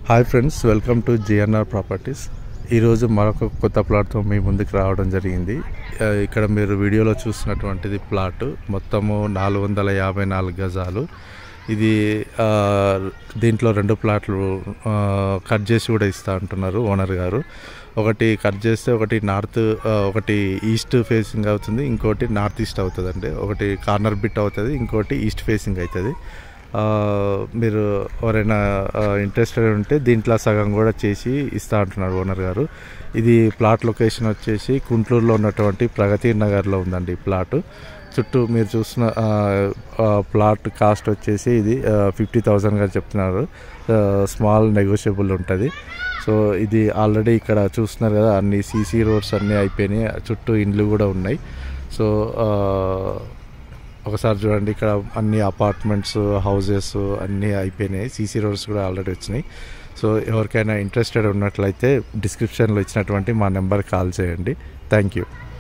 hi friends welcome to GNR properties ఈరోజు మరొక కొత్త ప్లాట్తో మీ ముందుకు రావడం జరిగింది ఆ, ఇక్కడ మీరు వీడియోలో చూస్తున్నటువంటిది ప్లాట్ మొత్తము నాలుగు వందల యాభై నాలుగు గజాలు ఇది ఆ, దీంట్లో రెండు ప్లాట్లు ఆ, కట్ చేసి కూడా ఇస్తా అంటున్నారు ఓనర్ గారు ఒకటి కట్ చేస్తే ఒకటి నార్త్ ఆ, ఒకటి ఈస్ట్ ఫేసింగ్ అవుతుంది ఇంకోటి నార్త్ ఈస్ట్ అవుతుంది ఒకటి కార్నర్ బిట్ అవుతుంది ఇంకోటి ఈస్ట్ ఫేసింగ్ అవుతుంది ఆ, మీరు ఎవరైనా ఇంట్రెస్టెడ్ ఉంటే దీంట్లో సగం కూడా చేసి ఇస్తా అంటున్నారు ఓనర్ గారు ఇది ప్లాట్ లొకేషన్ వచ్చేసి కుంట్లూరులో ఉన్నటువంటి ప్రగతి నగర్లో ఉందండి ఈ ప్లాట్ చుట్టూ మీరు చూసిన ఆ, ఆ, ప్లాట్ కాస్ట్ వచ్చేసి ఇది ఫిఫ్టీ థౌజండ్గా చెప్తున్నారు ఆ, స్మాల్ నెగోషియబుల్ ఉంటుంది సో ఇది ఆల్రెడీ ఇక్కడ చూస్తున్నారు కదా అన్ని సీసీ రోడ్స్ అన్నీ అయిపోయినాయి చుట్టూ ఇండ్లు కూడా ఉన్నాయి సో ఆ, ఒకసారి చూడండి ఇక్కడ అన్ని అపార్ట్మెంట్స్ హౌజెస్ అన్నీ అయిపోయినాయి సీసీ రోడ్స్ కూడా ఆల్రెడీ వచ్చినాయి సో ఎవరికైనా ఇంట్రెస్టెడ్ ఉన్నట్లయితే డిస్క్రిప్షన్లో ఇచ్చినటువంటి మా నెంబర్ కాల్ చేయండి థ్యాంక్ యూ